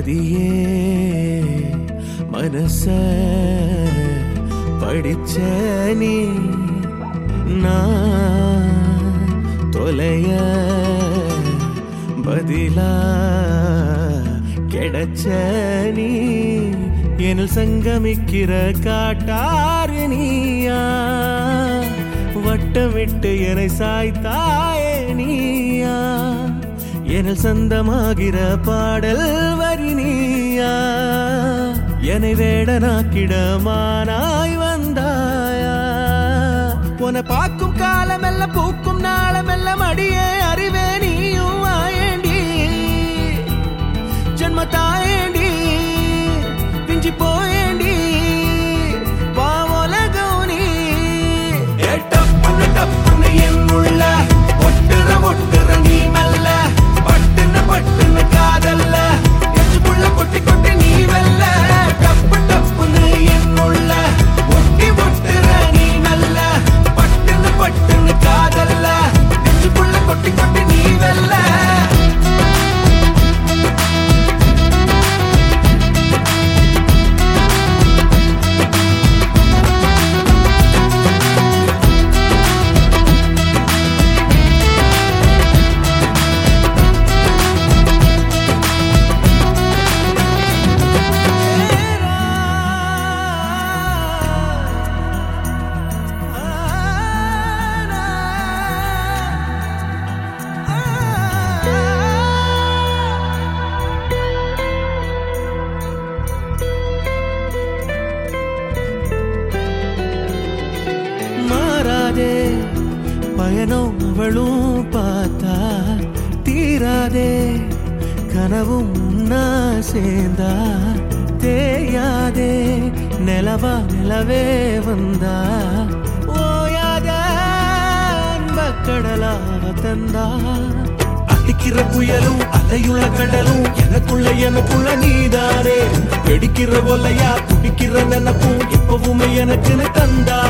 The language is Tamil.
மதியே மனச படிச்ச நீ நான் தொலைய பதிலா கிடைச்ச நீ எனில் சங்கமிக்கிற காட்டாறு நீயா வட்டமிட்டு என்னை சாய்த்தாயே நீயா எனில் சொந்தமாகிற பாடல் வரி நீயா என்னை வேடனாக்கிடமானாய் வந்தாயா உன பார்க்கும் காலமெல்லாம் பூக்கும் நாளமெல்லாம் அடியே அறிவே நீயும் ஆயேண்டி ஜன்ம தாயேண்டி பிஞ்சி போயேண்டி வா உலகம் நீ ஏ டப்புன்னு டப்புன்னு என் உள்ள ஒட்டுற ஒட்டுற நீ மெல்ல பட்டுன்னு பட்டுன்னு காதல்ல நெஞ்சுக்குள்ள கொட்டி கொட்டி நீ வெல்ல டப்பு டப்புன்னு என் உள்ள ஒட்டி ஒட்டுற நீ மெல்ல பட்டுன்னு பட்டுன்னு காதல்ல நெஞ்சுக்குள்ள கொட்டி கொட்டி நீ வெல்ல மாறாதே பயணம் அவளும் பார்த்தா தீராதே கனவும் உன்னா சேர்ந்தா தேயாதே நிலவா நிலவே வந்தா ஓயாத அன்பக்கடலாக தந்தா அடிக்கிற புயலும் அலையுள்ள கடலும் எனக்குள்ள எனக்குள்ள நீதானே வெடிக்கிற ஒலையா துடிக்கிற நினப்பும் எப்பவுமே எனக்குன்னு தந்தா